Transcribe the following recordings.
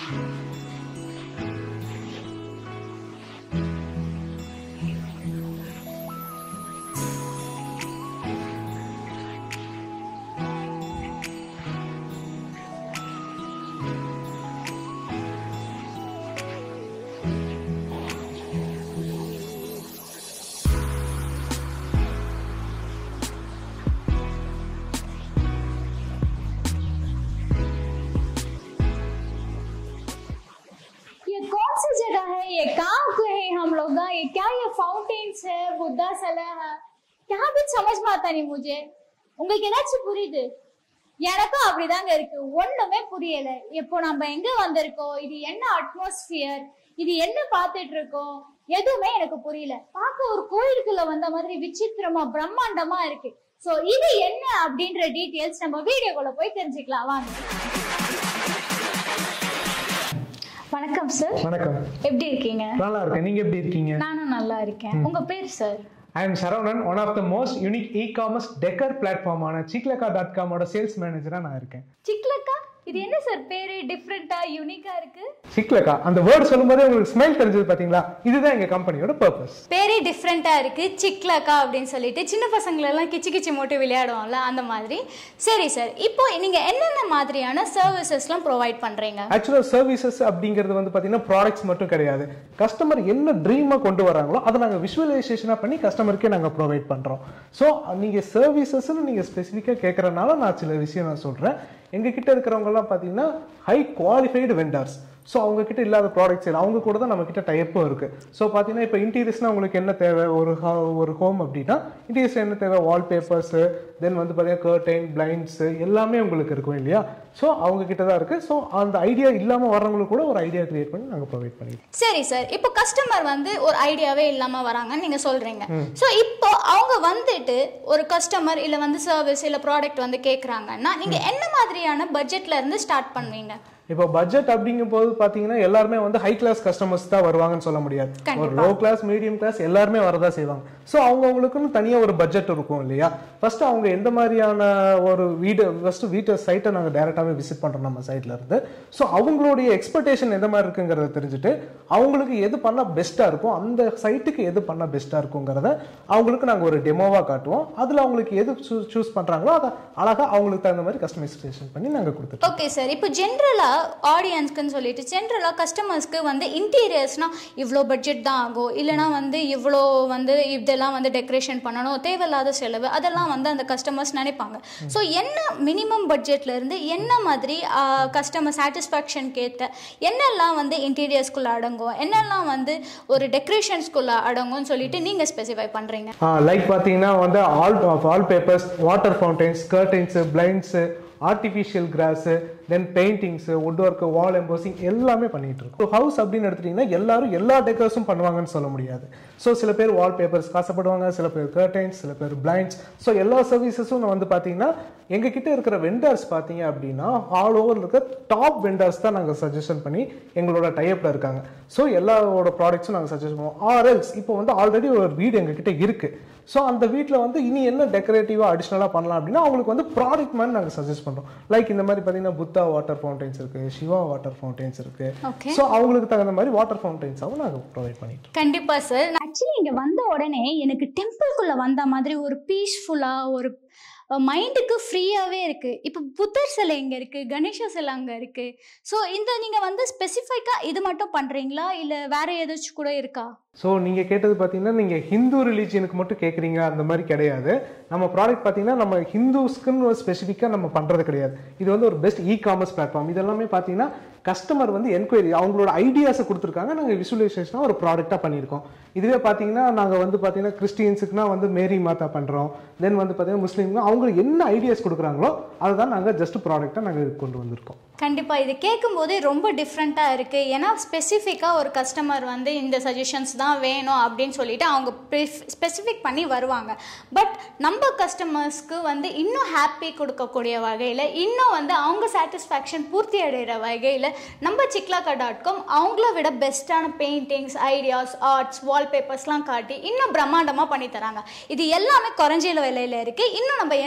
ये कौन सी जगह है ये कहाँ पे है हम लोग का? ये क्या ये फाउंटेन्स है बुद्धा சிலை है यहाँ भी समझ में आता नहीं मुझे உங்களுக்கு ஏதாச்சும் புரியுது எனக்கும் அப்படிதாங்க இருக்கு ஒண்ணுமே புரியல இப்போ நம்ம எங்க வந்திருக்கோம் இது என்ன அட்மாஸ்பியர் இது என்ன பார்த்துட்டு இருக்கோம் எதுவுமே எனக்கு புரியல பார்க்க ஒரு கோயிலுக்குள்ள வந்த மாதிரி விசித்திரமா பிரம்மாண்டமா இருக்கு சோ இது என்ன அப்படின்ற டீடைல்ஸ் நம்ம வீடியோக்குள்ள போய் தெரிஞ்சுக்கலாம் வாங்க வணக்கம் சார் வணக்கம் எப்படி இருக்கீங்க நல்லா இருக்கேன் நீங்க எப்படி இருக்கீங்க நானும் நல்லா இருக்கேன் உங்க பேர் sir I am Saravanan one of the most unique e commerce decor பிளாட்ஃபார்மான சிக்லக்கா டாட் காமோட சேல்ஸ் மேனேஜரா நான் இருக்கேன் சிக்லக்கா இது என்ன சார் பேரு டிஃப்ரெண்டா யூனிக்கா இருக்கு சிக்லக்கா அந்த வேர்ட் சொல்லும்போதே உங்களுக்கு ஸ்மைல் தெரிஞ்சது பாத்தீங்களா இதுதான் எங்க கம்பெனியோட பர்பஸ் பேரே டிஃப்ரெண்டா இருக்கு சிக்லக்கா அப்படின்னு சொல்லிட்டு சின்ன பசங்களை எல்லாம் கிச்சு கிச்சு போட்டு விளையாடுவோம்ல அந்த மாதிரி சரி சார் இப்போ நீங்க என்னென்ன மாதிரியான சர்வீசஸ்லாம் ப்ரொவைட் பண்றீங்க ஆக்சுவலாக சர்வீசஸ் அப்படிங்கிறது வந்து பார்த்தீங்கன்னா ப்ராடக்ட்ஸ் மட்டும் கிடையாது கஸ்டமர் என்ன ட்ரீமாக கொண்டு வராங்களோ அதை நாங்கள் விஷுவலைசேஷனாக பண்ணி கஸ்டமருக்கே நாங்கள் ப்ரொவைட் பண்ணுறோம் ஸோ நீங்கள் சர்வீசஸ்ன்னு நீங்கள் ஸ்பெசிஃபிக்காக கேட்குறனால நான் சில விஷயம் நான் சொல்கிறேன் எங்ககிட்ட இருக்கிறவங்கலாம் பார்த்தீங்கன்னா ஹை குவாலிஃபைடு வெண்டர்ஸ் ஸோ அவங்க கிட்ட இல்லாத ப்ராடக்ட்ஸ் இல்லை அவங்க கூட தான் நம்ம கிட்ட டைப்பும் இருக்கு ஸோ பார்த்தீங்கன்னா இப்போ இன்டீரியர்ஸ்னா உங்களுக்கு என்ன தேவை ஒரு ho- ஒரு ஹோம் அப்படின்னா இன்டீரியர்ஸ் என்ன தேவை வால் பேப்பர்ஸு தென் வந்து பார்த்தீங்கன்னா கர்டைன் பிளைண்ட்ஸு எல்லாமே உங்களுக்கு இருக்கும் இல்லையா ஸோ அவங்க கிட்ட தான் இருக்கு ஸோ அந்த ஐடியா இல்லாமல் வர்றவங்களுக்கு கூட ஒரு ஐடியா கிரியேட் பண்ணி நாங்கள் ப்ரொவைட் பண்ணிடுவோம் சரி சார் இப்போ கஸ்டமர் வந்து ஒரு ஐடியாவே இல்லாம வராங்கன்னு நீங்க சொல்றீங்க ஸோ இப்போ அவங்க வந்துட்டு ஒரு கஸ்டமர் இல்ல வந்து சர்வீஸ் இல்ல ப்ராடக்ட் வந்து கேக்குறாங்கன்னா நீங்க என்ன மாதிரியான பட்ஜெட்ல இருந்து ஸ்டார்ட் பண்ணுவீங்க இப்போ பட்ஜெட் அப்படிங்கும் போது பார்த்தீங்கன்னா எல்லாருமே வந்து ஹை கிளாஸ் கஸ்டமர்ஸ் தான் வருவாங்கன்னு சொல்ல முடியாது ஒரு லோ கிளாஸ் மீடியம் கிளாஸ் எல்லாருமே வரதா செய்வாங்க ஸோ அவங்கவுங்களுக்குன்னு தனியாக ஒரு பட்ஜெட் இருக்கும் இல்லையா ஃபர்ஸ்ட் அவங்க எந்த மாதிரியான ஒரு வீடு ஃபர்ஸ்ட் வீட்டு சைட்டை நாங்கள் டேரெக்டாகவே விசிட் பண்ணுறோம் நம்ம சைட்ல இருந்து ஸோ அவங்களுடைய எக்ஸ்பெக்டேஷன் எந்த மாதிரி இருக்குங்கிறத தெரிஞ்சுட்டு அவங்களுக்கு எது பண்ணால் பெஸ்ட்டாக இருக்கும் அந்த சைட்டுக்கு எது பண்ணால் பெஸ்ட்டாக இருக்குங்கிறத அவங்களுக்கு நாங்கள் ஒரு டெமோவாக காட்டுவோம் அதில் அவங்களுக்கு எது சூஸ் பண்ணுறாங்களோ அதை அழகாக அவங்களுக்கு தகுந்த மாதிரி கஸ்டமைசேஷன் பண்ணி நாங்கள் கொடுத்துருவோம் ஓகே சார் இப்போ ஜென்ரலாக ஆடியன்ஸ்க்குன்னு சொல்லிட்டு ஜென்ரலாக கஸ்டமர்ஸ்க்கு வந்து இன்டீரியர்ஸ்னால் இவ்வளோ பட்ஜெட் தான் ஆகும் இல்லைனா வந்து இவ்வளோ வந்து இதெல்லாம் வந்து டெக்கரேஷன் பண்ணணும் தேவையில்லாத செலவு அதெல்லாம் வந்து அந்த கஸ்டமர்ஸ் நினைப்பாங்க ஸோ என்ன மினிமம் பட்ஜெட்ல இருந்து என்ன மாதிரி கஸ்டமர் சாட்டிஸ்ஃபேக்ஷன் கேட்ட என்னெல்லாம் வந்து இன்டீரியர்ஸ்குள்ளே அடங்கும் என்னெல்லாம் வந்து ஒரு டெக்கரேஷன்ஸ்குள்ளே அடங்கும்னு சொல்லிட்டு நீங்கள் ஸ்பெசிஃபை பண்ணுறீங்க லைக் பார்த்தீங்கன்னா வந்து all wall papers water fountains curtains blinds artificial grass then paintings wood work wall embossing எல்லாமே பண்ணிட்டு இருக்கோம் ஹவுஸ் அப்படின்னு எடுத்துட்டீங்கன்னா எல்லாரும் எல்லா டெக்கர்ஸும் பண்ணுவாங்கன்னு சொல்ல முடியாது ஸோ சில பேர் வால் பேப்பர்ஸ் காசப்படுவாங்க சில பேர் கர்டைன்ஸ் சில பேர் பிளைண்ட்ஸ் ஸோ எல்லா சர்வீசஸும் வந்து பார்த்தீங்கன்னா எங்ககிட்ட இருக்கிற வெண்டர்ஸ் பார்த்தீங்க அப்படின்னா ஆல் ஓவர் இருக்க டாப் வெண்டர்ஸ் தான் நாங்கள் சஜஷன் பண்ணி எங்களோட டைப்பில் இருக்காங்க ஸோ எல்லாரோட ப்ராடக்ட்ஸும் நாங்கள் சஜஸ்ட் பண்ணுவோம் ஆர்எல்ஸ் இப்போ வந்து ஆல்ரெடி ஒரு வீடு எங்ககிட்ட இருக்கு ஸோ அந்த வீட்டில் வந்து இனி என்ன டெக்கரேட்டிவாக அடிஷ்னலாக பண்ணலாம் அப்படின்னா அவங்களுக்கு வந்து ப்ராடக்ட் மாதிரி நாங்கள் சஜஸ்ட் பண்ணுறோம் லைக் இந்த மாதிரி பார்த்தீங்கன்னா புத்தா வாட்டர் ஃபவுண்டைன்ஸ் இருக்கு சிவா வாட்டர் ஃபவுண்டைன்ஸ் இருக்கு Okay. ஸோ அவங்களுக்கு தகுந்த மாதிரி வாட்டர் ஃபவுண்டைன்ஸாகவும் நாங்கள் ப்ரொவைட் பண்ணிட்டு இருக்கோம். கண்டிப்பா சார் ஆக்சுவலி இங்க வந்த உடனே எனக்கு டெம்பிள்குள்ள வந்த மாதிரி ஒரு பீஸ்ஃபுல்லா ஒரு மைண்டுக்கு ஃப்ரீயாவே இருக்கு இப்போ புத்தர் சிலை இங்க இருக்கு கணேச சிலை அங்க இருக்கு ஸோ இந்த நீங்க வந்து ஸ்பெசிஃபிக்கா இது மட்டும் பண்றீங்களா இல்ல வேற ஏதாச்சும் கூட இருக்கா ஸோ நீங்கள் கேட்டது பார்த்தீங்கன்னா நீங்கள் ஹிந்து ரிலீஜியனுக்கு மட்டும் கேட்குறீங்க அந்த மாதிரி கிடையாது நம்ம ப்ராடக்ட் பார்த்தீங்கன்னா நம்ம ஹிந்துஸ்க்குன்னு ஸ்பெசிஃபிக்காக நம்ம பண்ணுறது கிடையாது இது வந்து ஒரு பெஸ்ட் இ காமர்ஸ் பிளாட்ஃபார்ம் இதெல்லாமே பார்த்தீங்கன்னா கஸ்டமர் வந்து என்கொயரி அவங்களோட ஐடியாஸை கொடுத்துருக்காங்க நாங்கள் விசுவலைசேஷனாக ஒரு ப்ராடக்டாக பண்ணியிருக்கோம் இதுவே பார்த்தீங்கன்னா நாங்கள் வந்து பார்த்தீங்கன்னா கிறிஸ்டியன்ஸுக்குனா வந்து மேரி மாதா பண்ணுறோம் தென் வந்து பார்த்தீங்கன்னா முஸ்லீம்னா அவங்களுக்கு என்ன ஐடியாஸ் கொடுக்குறாங்களோ அதை தான் நாங்கள் ஜஸ்ட் ப்ராடக்டாக நாங்கள் கொண்டு வந்திருக்கோம் கண்டிப்பா இது கேட்கும்போதே ரொம்ப டிஃப்ரெண்ட்டா இருக்கு ஏன்னா ஸ்பெசிஃபிக்கா ஒரு கஸ்டமர் வந்து இந்த சஜஷன்ஸ் தான் வேணும் அப்படின்னு சொல்லிட்டு அவங்க ஸ்பெசிஃபிக் பண்ணி வருவாங்க பட் நம்ம கஸ்டமர்ஸ்க்கு வந்து இன்னும் ஹாப்பி கொடுக்கக்கூடிய வகையில் இன்னும் வந்து அவங்க சாட்டிஸ்ஃபேக்ஷன் பூர்த்தி அடைகிற வகையில் நம்ம சிக்லாக்கா டாட் காம் அவங்கள விட பெஸ்ட்டான பெயிண்டிங்ஸ் ஐடியாஸ் ஆர்ட்ஸ் வால்பேப்பர்ஸ்லாம் காட்டி இன்னும் பிரம்மாண்டமாக பண்ணி தராங்க இது எல்லாமே குறைஞ்ச விலையில இருக்கு இன்னும் நம்ம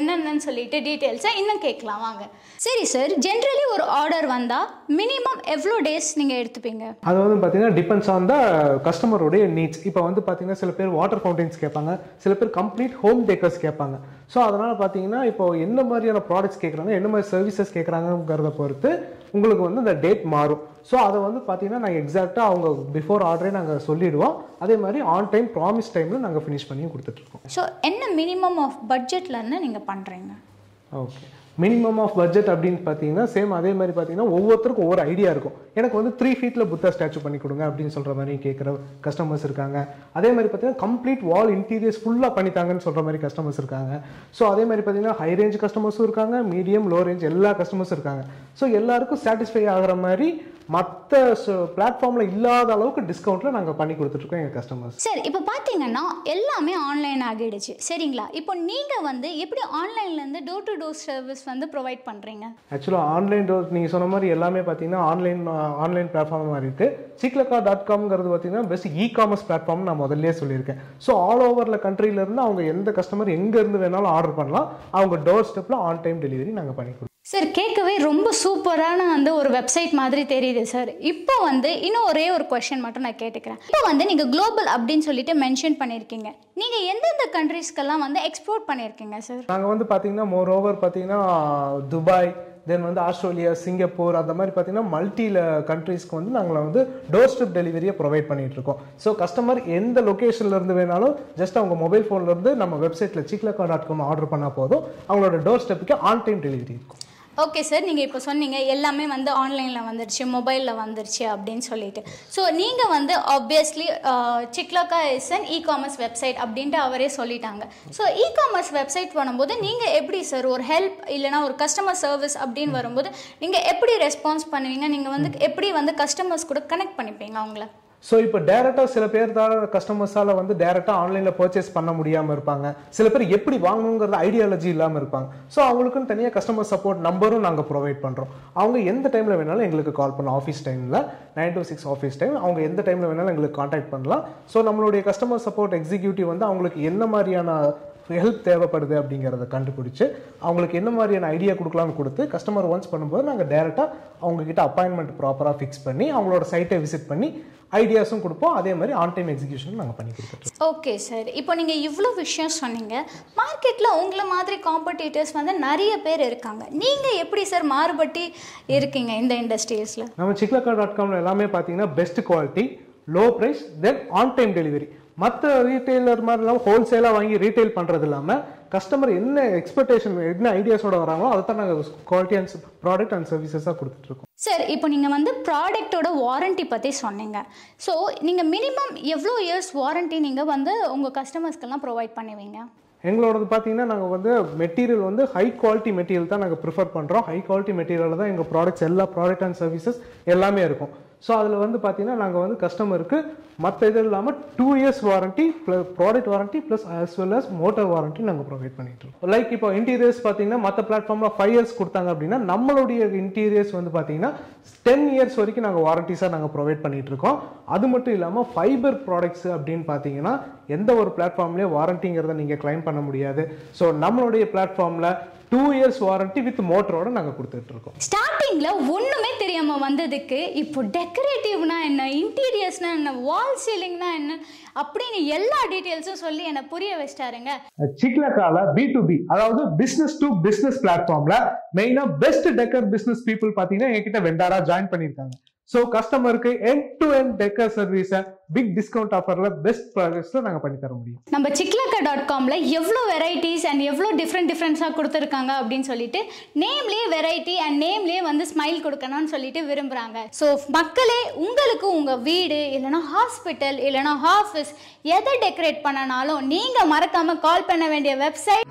என்னென்னு சொல்லிட்டு டீட்டெயில்ஸை இன்னும் கேட்கலாம் வாங்க சரி சார் ஜென்ரலி ஒரு ஆர்டர் வந்தால் மினிமம் எவ்வளோ டேஸ் நீங்கள் எடுத்துப்பீங்க அது வந்து பார்த்தீங்கன்னா டிபெண்ட்ஸ் ஆன் த கஸ்டமருடைய நீட்ஸ் இப்போ வந்து பார்த்தீங்கன்னா சில பேர் வாட்டர் ஃபவுண்டைன்ஸ் கேட்பாங்க சில பேர் கம்ப்ளீட் ஹோம் டேக்கர்ஸ் கேட்பாங்க ஸோ அதனால் பார்த்தீங்கன்னா இப்போ என்ன மாதிரியான ப்ராடக்ட்ஸ் கேட்குறாங்க என்ன மாதிரி சர்வீசஸ் கேட்குறாங்கிறத பொறுத்து உங்களுக்கு வந்து இந்த டேட் மாறும் ஸோ அதை வந்து பார்த்தீங்கன்னா நாங்கள் எக்ஸாக்டாக அவங்க பிஃபோர் ஆர்டரே நாங்கள் சொல்லிடுவோம் அதே மாதிரி ஆன் டைம் ப்ராமிஸ் டைமில் நாங்கள் ஃபினிஷ் பண்ணியும் கொடுத்துட்ருக்கோம் ஸோ என்ன மினிமம் ஆஃப் பட்ஜெட்லன்னு நீங்கள் பண்ணுறீங்க ஓகே மினிமம் ஆஃப் பட்ஜெட் அப்படின்னு பார்த்தீங்கன்னா சேம் அதே மாதிரி பார்த்தீங்கன்னா ஒவ்வொருத்தருக்கும் ஒவ்வொரு ஐடியா இருக்கும் எனக்கு வந்து த்ரீ ஃபீட்டில் புத்தா ஸ்டாச்சு பண்ணி கொடுங்க அப்படின்னு சொல்கிற மாதிரி கேட்குற கஸ்டமர்ஸ் இருக்காங்க அதே மாதிரி பார்த்தீங்கன்னா கம்ப்ளீட் வால் இன்டீரியர்ஸ் ஃபுல்லாக பண்ணித்தாங்கன்னு சொல்கிற மாதிரி கஸ்டமர்ஸ் இருக்காங்க ஸோ அதே மாதிரி பார்த்தீங்கன்னா ஹை ரேஞ்ச் கஸ்டமர்ஸும் இருக்காங்க மீடியம் லோ ரேஞ்ச் எல்லா கஸ்டமர்ஸும் இருக்காங்க ஸோ எல்லாருக்கும் சாட்டிஸ்ஃபை ஆகிற மாதிரி மற்ற பிளாட்ஃபார்மில் இல்லாத அளவுக்கு டிஸ்கவுண்ட்டில் நாங்கள் பண்ணி கொடுத்துட்ருக்கோம் எங்கள் கஸ்டமர்ஸ் சார் இப்போ பார்த்தீங்கன்னா எல்லாமே ஆன்லைன் ஆகிடுச்சு சரிங்களா இப்போ நீங்கள் வந்து எப்படி ஆன்லைன்லேருந்து டோர் டு டோர் சர்வீஸ் வந்து ப்ரொவைட் பண்ணுறீங்க ஆக்சுவலாக ஆன்லைன் டோர் நீங்கள் சொன்ன மாதிரி எல்லாமே பார்த்தீங்கன்னா ஆன்லைன் ஆன்லைன் பிளாட்ஃபார்ம் மாதிரி இருக்குது சிக்லக்கா டாட் காம்ங்கிறது பார்த்தீங்கன்னா பெஸ்ட் இ காமர்ஸ் பிளாட்ஃபார்ம் நான் முதல்லயே சொல்லியிருக்கேன் ஸோ ஆல் ஓவரில் கண்ட்ரிலேருந்து அவங்க எந்த கஸ்டமர் எங்கேருந்து வேணாலும் ஆர்டர் பண்ணலாம் அவங்க டோர் ஸ்டெப்பில் ஆன் டைம் டெலிவரி நாங்கள் பண்ணி கொடுப்போம் சார் கேட்கவே ரொம்ப சூப்பரான வந்து ஒரு வெப்சைட் மாதிரி தெரியுது சார் இப்போ வந்து இன்னும் ஒரே ஒரு கொஷின் மட்டும் நான் கேட்டுக்கிறேன் இப்போ வந்து நீங்கள் குளோபல் அப்படின்னு சொல்லிட்டு மென்ஷன் பண்ணியிருக்கீங்க நீங்கள் எந்தெந்த கண்ட்ரீஸ்க்கெல்லாம் வந்து எக்ஸ்போர்ட் பண்ணியிருக்கீங்க சார் நாங்கள் வந்து பார்த்தீங்கன்னா மோர் ஓவர் பார்த்தீங்கன்னா துபாய் தென் வந்து ஆஸ்திரேலியா சிங்கப்பூர் அந்த மாதிரி பார்த்தீங்கன்னா மல்டில கண்ட்ரீஸ்க்கு வந்து நாங்கள் வந்து டோர் ஸ்டெப் டெலிவரியை ப்ரொவைட் பண்ணிட்டு இருக்கோம் ஸோ கஸ்டமர் எந்த லொக்கேஷன்ல இருந்து வேணாலும் ஜஸ்ட் அவங்க மொபைல் ஃபோன்ல இருந்து நம்ம வெப்சைட்ல சிக்லக்கா டாட் காம் ஆர்டர் பண்ணால் போதும் அவங்களோட டோர் ஸ்டெப்புக்கு ஆன் டைம் டெலிவரி இருக்கும் ஓகே சார் நீங்கள் இப்போ சொன்னீங்க எல்லாமே வந்து ஆன்லைனில் வந்துருச்சு மொபைலில் வந்துருச்சு அப்படின்னு சொல்லிட்டு ஸோ நீங்கள் வந்து obviously Siglakka is an e commerce website அப்படின்ட்டு அவரே சொல்லிட்டாங்க ஸோ இ காமர்ஸ் வெப்சைட் பண்ணும்போது நீங்கள் எப்படி சார் ஒரு ஹெல்ப் இல்லைனா ஒரு கஸ்டமர் சர்வீஸ் அப்படின்னு வரும்போது நீங்கள் எப்படி ரெஸ்பான்ஸ் பண்ணுவீங்க நீங்கள் வந்து எப்படி வந்து கஸ்டமர்ஸ் கூட கனெக்ட் பண்ணிப்பீங்க அவங்கள ஸோ இப்போ டேரெக்டாக சில பேர் தான் கஸ்டமர்ஸால் வந்து டேரெக்டாக ஆன்லைனில் பர்ச்சேஸ் பண்ண முடியாமல் இருப்பாங்க சில பேர் எப்படி வாங்கணுங்கிறது ஐடியாலஜி இல்லாமல் இருப்பாங்க ஸோ அவங்களுக்குன்னு தனியாக கஸ்டமர் சப்போர்ட் நம்பரும் நாங்கள் ப்ரொவைட் பண்ணுறோம் அவங்க எந்த டைமில் வேணாலும் எங்களுக்கு கால் பண்ணலாம் ஆஃபீஸ் டைமில் nine to six office time அவங்க எந்த டைமில் வேணாலும் எங்களுக்கு காண்டாக்ட் பண்ணலாம் ஸோ நம்மளுடைய கஸ்டமர் சப்போர்ட் எக்ஸிக்யூட்டிவ் வந்து அவங்களுக்கு என்ன மாதிரியான ஹெல்ப் தேவைப்படுது அப்படிங்கிறத கண்டுபிடிச்சு அவங்களுக்கு என்ன மாதிரியான ஐடியா கொடுக்கலாம்னு கொடுத்து கஸ்டமர் ஒன்ஸ் பண்ணும்போது நாங்கள் டேரெக்டாக அவங்கக்கிட்ட அப்பாயின்மெண்ட் ப்ராப்பராக ஃபிக்ஸ் பண்ணி அவங்களோட சைட்டை விசிட் பண்ணி ஐடியாஸும் கொடுப்போம் அதே மாதிரி ஆன் டைம் எக்ஸிக்யூஷன் நாங்கள் பண்ணி கொடுத்துருக்கோம் ஓகே சார் இப்போ நீங்கள் இவ்வளோ விஷயம் சொன்னீங்க மார்க்கெட்டில் உங்களை மாதிரி காம்படிட்டர்ஸ் வந்து நிறைய பேர் இருக்காங்க நீங்கள் எப்படி சார் மாறுபட்டு இருக்கீங்க இந்த இண்டஸ்ட்ரீஸில் நம்ம சிக்லக்கா டாட் காம்ல எல்லாமே பார்த்தீங்கன்னா best quality low price then on time delivery மற்ற ரீட்டைலர் மாதிரி இல்லாமல் ஹோல்சேலாக வாங்கி ரீட்டைல் பண்ணுறது இல்லாமல் கஸ்டமர் என்ன எக்ஸ்பெக்டேஷன் என்ன ஐடியாஸோட வராங்களோ அதை தான் நாங்கள் குவாலிட்டி அண்ட் ப்ராடக்ட் அண்ட் சர்வீசஸாக கொடுத்துட்ருக்கோம் சார் இப்போ நீங்கள் வந்து ப்ராடக்ட்டோட வாரண்டி பற்றி சொன்னீங்க ஸோ நீங்கள் மினிமம் எவ்வளோ இயர்ஸ் வாரண்டி நீங்கள் வந்து உங்கள் கஸ்டமர்ஸ்க்கெல்லாம் ப்ரொவைட் பண்ணுவீங்க எங்களோடது பார்த்தீங்கன்னா நாங்கள் வந்து மெட்டீரியல் வந்து ஹை குவாலிட்டி மெட்டீரியல் தான் நாங்கள் ப்ரிஃபர் பண்ணுறோம் ஹை குவாலிட்டி மெட்டீரியலில் தான் எங்கள் ப்ராடக்ட்ஸ் எல்லா ப்ராடக்ட் அண்ட் சர்வீசஸ் எல்லாமே இருக்கும் ஸோ அதில் வந்து பார்த்தீங்கன்னா நாங்கள் வந்து கஸ்டமருக்கு மற்ற இது இல்லாமல் two years warranty plus product warranty plus as well as motor warranty நாங்கள் ப்ரொவைட் பண்ணிட்டு இருக்கோம் லைக் இப்போ இன்டீரியர்ஸ் பார்த்தீங்கன்னா மற்ற பிளாட்ஃபார்மில் ஃபைவ் இயர்ஸ் கொடுத்தாங்க அப்படின்னா நம்மளுடைய இன்டீரியர்ஸ் வந்து பார்த்தீங்கன்னா டென் இயர்ஸ் வரைக்கும் நாங்கள் வாரண்டிஸாக நாங்கள் ப்ரொவைட் பண்ணிட்டு இருக்கோம் அது மட்டும் இல்லாமல் ஃபைபர் ப்ராடக்ட்ஸ் அப்படின்னு பார்த்தீங்கன்னா எந்த ஒரு பிளாட்ஃபார்ம்லேயும் வாரண்டிங்கிறத நீங்கள் கிளைம் பண்ண முடியாது ஸோ நம்மளுடைய பிளாட்ஃபார்மில் டூ இயர்ஸ் வாரண்டி வித் மோட்டரோட நாங்கள் கொடுத்துட்டு இருக்கோம் ஸ்டார்டிங்கில் ஒன்றுமே தெரியாமல் வந்ததுக்கு இப்போ டெக்கரேட்டிவ்னா என்ன இன்டீரியர்ஸ்னா என்ன வால் சீலிங்னா என்ன அப்படின்னு எல்லா டீட்டெயில்ஸும் சொல்லி என்னை புரிய வச்சிட்டாருங்க சிக்லக்கால பி டு பி அதாவது பிசினஸ் டு பிசினஸ் பிளாட்ஃபார்ம்ல மெயினா பெஸ்ட் டெக்கர் பிசினஸ் பீப்புள் பாத்தீங்கன்னா என்கிட்ட வெண்டாரா ஜாயின் பண்ணிருக்காங்க ஸோ கஸ்டமருக்கு எண்ட் டு எண்ட் டெக்கர் சர்வீஸை பிக் டிஸ்கவுண்ட் ஆஃபர்ல பெஸ்ட் ப்ராடக்ட்ஸ்ல நாங்க பண்ணி தர முடியும் நம்ம சிக்லக்கா டாட் காமில் எவ்வளோ வெரைட்டிஸ் அண்ட் எவ்வளோ டிஃப்ரெண்ட் டிஃப்ரெண்ட்ஸாக கொடுத்துருக்காங்க அப்படின்னு சொல்லிட்டு நேம்லேயே வெரைட்டி அண்ட் நேம்லேயே வந்து ஸ்மைல் கொடுக்கணும்னு சொல்லிட்டு விரும்புகிறாங்க ஸோ மக்களே உங்களுக்கு உங்கள் வீடு இல்லைனா ஹாஸ்பிட்டல் இல்லைனா ஆஃபீஸ் எதை டெக்கரேட் பண்ணனாலும் நீங்கள் மறக்காமல் கால் பண்ண வேண்டிய website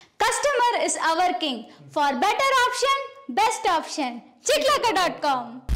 customer is our king for better option best option Siglakka dot com